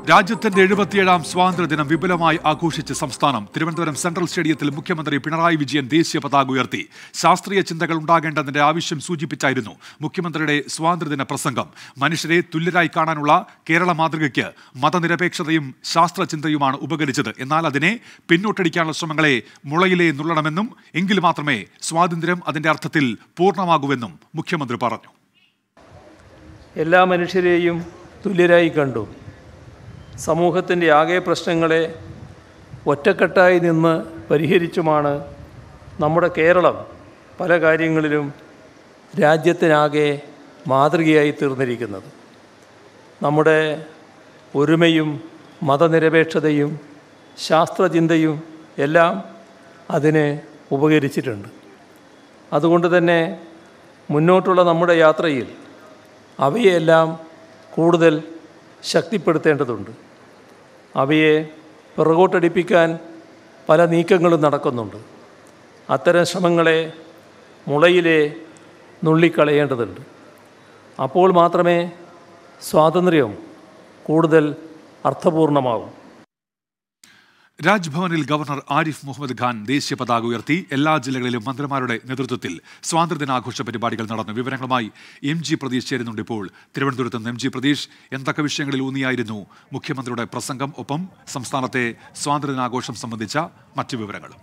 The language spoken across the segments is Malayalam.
രാജ്യത്തിന്റെ എഴുപത്തിയേഴാം സ്വാതന്ത്ര്യദിനം വിപുലമായി ആഘോഷിച്ച് സംസ്ഥാനം തിരുവനന്തപുരം സെൻട്രൽ സ്റ്റേഡിയത്തിൽ മുഖ്യമന്ത്രി പിണറായി വിജയൻ ദേശീയ പതാക ഉയർത്തി ശാസ്ത്രീയ ചിന്തകൾ ഉണ്ടാകേണ്ടതിന്റെ ആവശ്യം സൂചിപ്പിച്ചായിരുന്നു മുഖ്യമന്ത്രിയുടെ സ്വാതന്ത്ര്യദിന പ്രസംഗം മനുഷ്യരെ തുല്യരായി കാണാനുള്ള കേരള മാതൃകയ്ക്ക് മതനിരപേക്ഷതയും ശാസ്ത്രചിന്തയുമാണ് ഉപകരിച്ചത് എന്നാൽ അതിനെ പിന്നോട്ടടിക്കാനുള്ള ശ്രമങ്ങളെ മുളയിലേ നുള്ളണമെന്നും എങ്കിൽ മാത്രമേ സ്വാതന്ത്ര്യം അതിന്റെ അർത്ഥത്തിൽ പൂർണ്ണമാകൂവെന്നും മുഖ്യമന്ത്രി പറഞ്ഞു എല്ലാ മനുഷ്യരെയും തുല്യരായി കണ്ടു സമൂഹത്തിൻ്റെ ആകെ പ്രശ്നങ്ങളെ ഒറ്റക്കെട്ടായി നിന്ന് പരിഹരിച്ചുമാണ് നമ്മുടെ കേരളം പല കാര്യങ്ങളിലും രാജ്യത്തിനാകെ മാതൃകയായി തീർന്നിരിക്കുന്നത് നമ്മുടെ ഒരുമയും മതനിരപേക്ഷതയും ശാസ്ത്രചിന്തയും എല്ലാം അതിന് ഉപകരിച്ചിട്ടുണ്ട് അതുകൊണ്ട് തന്നെ മുന്നോട്ടുള്ള നമ്മുടെ യാത്രയിൽ അവയെല്ലാം കൂടുതൽ ശക്തിപ്പെടുത്തേണ്ടതുണ്ട് അവയെ പിറകോട്ടടിപ്പിക്കാൻ പല നീക്കങ്ങളും നടക്കുന്നുണ്ട് അത്തരം ശ്രമങ്ങളെ മുളയിലെ നുള്ളിക്കളയേണ്ടതുണ്ട് അപ്പോൾ മാത്രമേ സ്വാതന്ത്ര്യം കൂടുതൽ അർത്ഥപൂർണമാകും രാജ്ഭവനിൽ ഗവർണർ ആരിഫ് മുഹമ്മദ് ഖാൻ ദേശീയ പതാക ഉയർത്തി എല്ലാ ജില്ലകളിലും മന്ത്രിമാരുടെ നേതൃത്വത്തിൽ സ്വാതന്ത്ര്യദിനാഘോഷ പരിപാടികൾ നടന്നു വിവരങ്ങളുമായി എം ജി പ്രതീഷ് ചേരുന്നുണ്ട് ഇപ്പോൾ തിരുവനന്തപുരത്ത് നിന്ന് എം ജി പ്രതീഷ് എന്തൊക്കെ വിഷയങ്ങളിൽ ഊന്നിയായിരുന്നു മുഖ്യമന്ത്രിയുടെ പ്രസംഗം ഒപ്പം സംസ്ഥാനത്തെ സ്വാതന്ത്ര്യദിനാഘോഷം സംബന്ധിച്ച മറ്റു വിവരങ്ങളും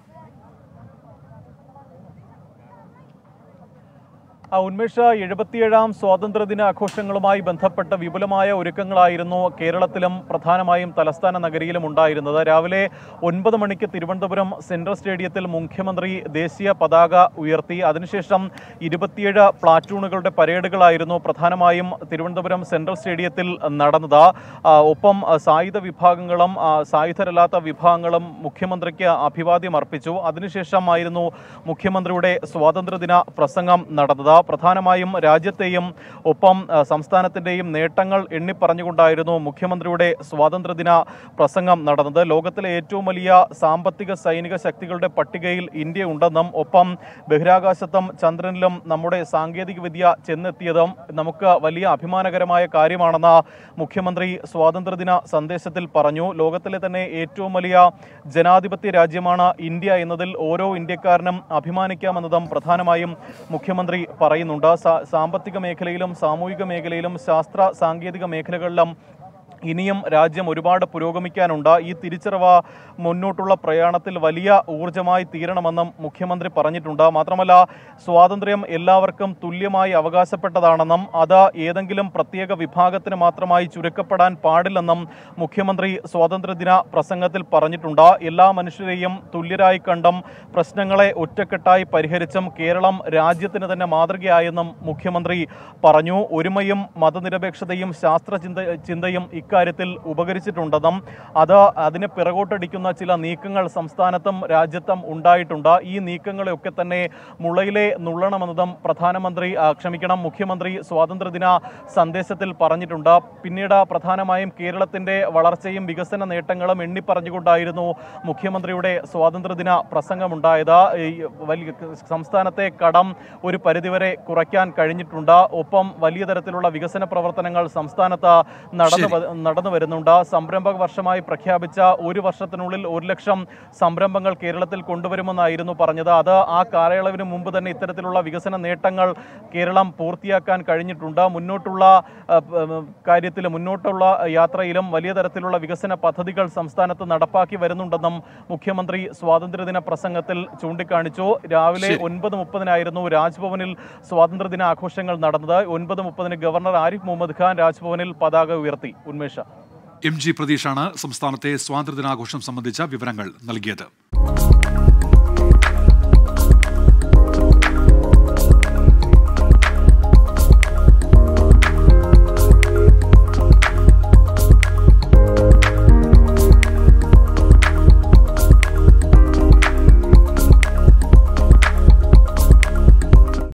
ആ ഉന്മേഷ എഴുപത്തിയേഴാം സ്വാതന്ത്ര്യദിന ആഘോഷങ്ങളുമായി ബന്ധപ്പെട്ട വിപുലമായ ഒരുക്കങ്ങളായിരുന്നു കേരളത്തിലും പ്രധാനമായും തലസ്ഥാന നഗരിയിലും ഉണ്ടായിരുന്നത് രാവിലെ ഒൻപത് മണിക്ക് തിരുവനന്തപുരം സെൻട്രൽ സ്റ്റേഡിയത്തിൽ മുഖ്യമന്ത്രി ദേശീയ പതാക ഉയർത്തി അതിനുശേഷം ഇരുപത്തിയേഴ് പ്ലാറ്റൂണുകളുടെ പരേഡുകളായിരുന്നു പ്രധാനമായും തിരുവനന്തപുരം സെൻട്രൽ സ്റ്റേഡിയത്തിൽ നടന്നത് ആ, ഒപ്പം ആ, സായുധ വിഭാഗങ്ങളും ആ, സായുധരല്ലാത്ത വിഭാഗങ്ങളും മുഖ്യമന്ത്രിക്ക് അഭിവാദ്യം അർപ്പിച്ചു അതിനുശേഷമായിരുന്നു മുഖ്യമന്ത്രിയുടെ സ്വാതന്ത്ര്യദിന പ്രസംഗം നടന്നത് പ്രധാനമായും രാജ്യത്തെയും ഒപ്പം ആ, സംസ്ഥാനത്തിൻ്റെയും നേട്ടങ്ങൾ എണ്ണിപ്പറഞ്ഞുകൊണ്ടായിരുന്നു മുഖ്യമന്ത്രിയുടെ സ്വാതന്ത്ര്യദിന പ്രസംഗം നടന്നത് ലോകത്തിലെ ഏറ്റവും വലിയ സാമ്പത്തിക സൈനിക ശക്തികളുടെ പട്ടികയിൽ ഇന്ത്യ ഉണ്ടെന്നും ഒപ്പം ബഹിരാകാശത്തും ചന്ദ്രനിലും നമ്മുടെ സാങ്കേതിക വിദ്യ ചെന്നെത്തിയതും നമുക്ക് വലിയ അഭിമാനകരമായ കാര്യമാണെന്ന് മുഖ്യമന്ത്രി സ്വാതന്ത്ര്യദിന സന്ദേശത്തിൽ പറഞ്ഞു ലോകത്തിലെ തന്നെ ഏറ്റവും വലിയ ജനാധിപത്യ രാജ്യമാണ് ഇന്ത്യ എന്നതിൽ ഓരോ ഇന്ത്യക്കാരനും അഭിമാനിക്കാമെന്നതും പ്രധാനമായും മുഖ്യമന്ത്രി പറയുന്നുണ്ട് സാ- സാമ്പത്തിക മേഖലയിലും സാമൂഹിക മേഖലയിലും ശാസ്ത്ര സാങ്കേതിക മേഖലകളിലും ഇനിയും രാജ്യം ഒരുപാട് പുരോഗമിക്കാനുണ്ട് ഈ തിരിച്ചറിവ് മുന്നോട്ടുള്ള പ്രയാണത്തിൽ വലിയ ഊർജമായി തീരണമെന്നും മുഖ്യമന്ത്രി പറഞ്ഞിട്ടുണ്ട് മാത്രമല്ല സ്വാതന്ത്ര്യം എല്ലാവർക്കും തുല്യമായി അവകാശപ്പെട്ടതാണെന്നും അത് ഏതെങ്കിലും പ്രത്യേക വിഭാഗത്തിന് മാത്രമായി ചുരുക്കപ്പെടാൻ പാടില്ലെന്നും മുഖ്യമന്ത്രി സ്വാതന്ത്ര്യദിന പ്രസംഗത്തിൽ പറഞ്ഞിട്ടുണ്ട് എല്ലാ മനുഷ്യരെയും തുല്യരായി കണ്ടും പ്രശ്നങ്ങളെ ഒറ്റക്കെട്ടായി പരിഹരിച്ചും കേരളം രാജ്യത്തിന് തന്നെ മാതൃകയായെന്നും മുഖ്യമന്ത്രി പറഞ്ഞു ഒരുമയും മതനിരപേക്ഷതയും ശാസ്ത്രചിന്ത ചിന്തയും ഇക്കാര്യത്തിൽ ഉപകരിച്ചിട്ടുണ്ടെന്നും അത് അതിനെ പിറകോട്ടടിക്കുന്ന ചില നീക്കങ്ങൾ സംസ്ഥാനത്തും രാജ്യത്തും ഉണ്ടായിട്ടുണ്ട് ഈ നീക്കങ്ങളെയൊക്കെ തന്നെ മുളയിലെ നുള്ളണമെന്നതും പ്രധാനമന്ത്രി ആ, ക്ഷമിക്കണം മുഖ്യമന്ത്രി സ്വാതന്ത്ര്യദിന സന്ദേശത്തിൽ പറഞ്ഞിട്ടുണ്ട് പിന്നീട് പ്രധാനമായും കേരളത്തിന്റെ വളർച്ചയും വികസന നേട്ടങ്ങളും എണ്ണിപ്പറഞ്ഞുകൊണ്ടായിരുന്നു മുഖ്യമന്ത്രിയുടെ സ്വാതന്ത്ര്യദിന പ്രസംഗമുണ്ടായത് ഈ വലിയ സംസ്ഥാനത്തെ കടം ഒരു പരിധിവരെ കുറയ്ക്കാൻ കഴിഞ്ഞിട്ടുണ്ട് ഒപ്പം വലിയ തരത്തിലുള്ള വികസന പ്രവർത്തനങ്ങൾ സംസ്ഥാനത്ത് നടന്നു വ- നടന്നു വരുന്നുണ്ട് സംരംഭക വർഷമായി പ്രഖ്യാപിച്ച ഒരു വർഷത്തിനുള്ളിൽ ഒരു ലക്ഷം സംരംഭങ്ങൾ കേരളത്തിൽ കൊണ്ടുവരുമെന്നായിരുന്നു പറഞ്ഞത് അത് ആ കാലയളവിന് മുമ്പ് തന്നെ ഇത്തരത്തിലുള്ള വികസന നേട്ടങ്ങൾ കേരളം പൂർത്തിയാക്കാൻ കഴിഞ്ഞിട്ടുണ്ട് മുന്നോട്ടുള്ള അഹ്, പ- കാര്യത്തിൽ മുന്നോട്ടുള്ള യാത്രയിലും വലിയ തരത്തിലുള്ള വികസന പദ്ധതികൾ സംസ്ഥാനത്ത് നടപ്പാക്കി വരുന്നുണ്ടെന്നും മുഖ്യമന്ത്രി സ്വാതന്ത്ര്യദിന പ്രസംഗത്തിൽ ചൂണ്ടിക്കാണിച്ചു രാവിലെ ശരി. ഒൻപത് മുപ്പതിനായിരുന്നു രാജ്ഭവനിൽ സ്വാതന്ത്ര്യദിന ആഘോഷങ്ങൾ നടന്നത് ഒൻപത് മുപ്പതിന് ഗവർണർ ആരിഫ് മുഹമ്മദ് ഖാൻ രാജ്ഭവനിൽ പതാക ഉയർത്തി ഉന്മേഷ എം ജി പ്രതീഷാണ് സംസ്ഥാനത്തെ സ്വാതന്ത്ര്യദിനാഘോഷം സംബന്ധിച്ച വിവരങ്ങൾ നൽകിയത്